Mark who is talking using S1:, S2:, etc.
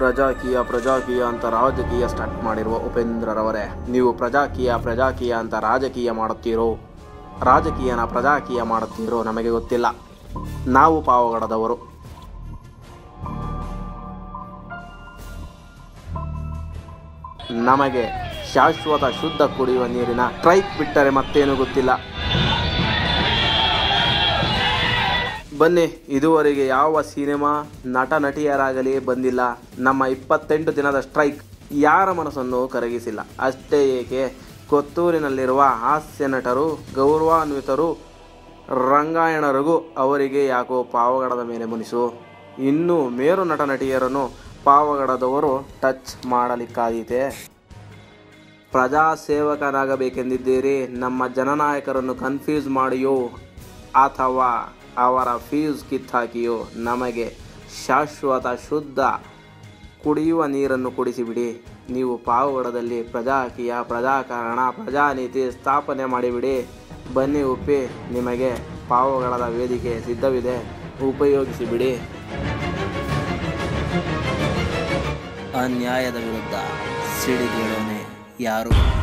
S1: ಪ್ರಜಾಕೀಯ ಪ್ರಜಾಕೀಯ ಅಂತ ರಾಜಕೀಯ ಸ್ಟಾರ್ಟ್ ಮಾಡಿರುವ ಉಪೇಂದ್ರರವರೇ ನೀವು ಪ್ರಜಾಕೀಯ ಪ್ರಜಾಕೀಯ ಅಂತ ರಾಜಕೀಯ ಮಾಡುತ್ತೀರೋ ರಾಜಕೀಯನ ಪ್ರಜಾಕೀಯ ಮಾಡುತ್ತೀರೋ ನಮಗೆ ಗೊತ್ತಿಲ್ಲ ನಾವು ಪಾವಗಡದವರು ನಮಗೆ ಶಾಶ್ವತ ಶುದ್ಧ ಕುಡಿಯುವ ನೀರಿನ ಟ್ರೈಕ್ ಬಿಟ್ಟರೆ ಮತ್ತೇನು ಗೊತ್ತಿಲ್ಲ ಬನ್ನಿ ಇದುವರೆಗೆ ಯಾವ ಸಿನಿಮಾ ನಟ ನಟಿಯರಾಗಲಿ ಬಂದಿಲ್ಲ ನಮ್ಮ ಇಪ್ಪತ್ತೆಂಟು ದಿನದ ಸ್ಟ್ರೈಕ್ ಯಾರ ಮನಸ್ಸನ್ನು ಕರಗಿಸಿಲ್ಲ ಅಷ್ಟೇ ಏಕೆ ಕೊತ್ತೂರಿನಲ್ಲಿರುವ ಹಾಸ್ಯ ನಟರು ಗೌರವಾನ್ವಿತರು ರಂಗಾಯಣರಿಗೂ ಅವರಿಗೆ ಯಾಕೋ ಪಾವಗಡದ ಮೇಲೆ ಮುನಿಸು ಇನ್ನು ಮೇರು ನಟ ನಟಿಯರನ್ನು ಪಾವಗಡದವರು ಟಚ್ ಮಾಡಲಿಕ್ಕಾದೀತೆ ಪ್ರಜಾಸೇವಕನಾಗಬೇಕೆಂದಿದ್ದೀರಿ ನಮ್ಮ ಜನನಾಯಕರನ್ನು ಕನ್ಫ್ಯೂಸ್ ಮಾಡಿಯೋ ಅಥವಾ ಅವರ ಫೀಸ್ ಕಿತ್ತಾಕಿಯೋ ನಮಗೆ ಶಾಶ್ವತ ಶುದ್ಧ ಕುಡಿಯುವ ನೀರನ್ನು ಕುಡಿಸಿಬಿಡಿ ನೀವು ಪಾವಗಡದಲ್ಲಿ ಪ್ರಜಾಕೀಯ ಪ್ರಜಾಕರಣ ಪ್ರಜಾನೀತಿ ಸ್ಥಾಪನೆ ಮಾಡಿಬಿಡಿ ಬನ್ನಿ ಉಪ್ಪಿ ನಿಮಗೆ ಪಾವಗಡದ ವೇದಿಕೆ ಸಿದ್ಧವಿದೆ ಉಪಯೋಗಿಸಿಬಿಡಿ
S2: ಅನ್ಯಾಯದ ವಿರುದ್ಧ ಸಿಡಿದೇಳೋನೆ ಯಾರು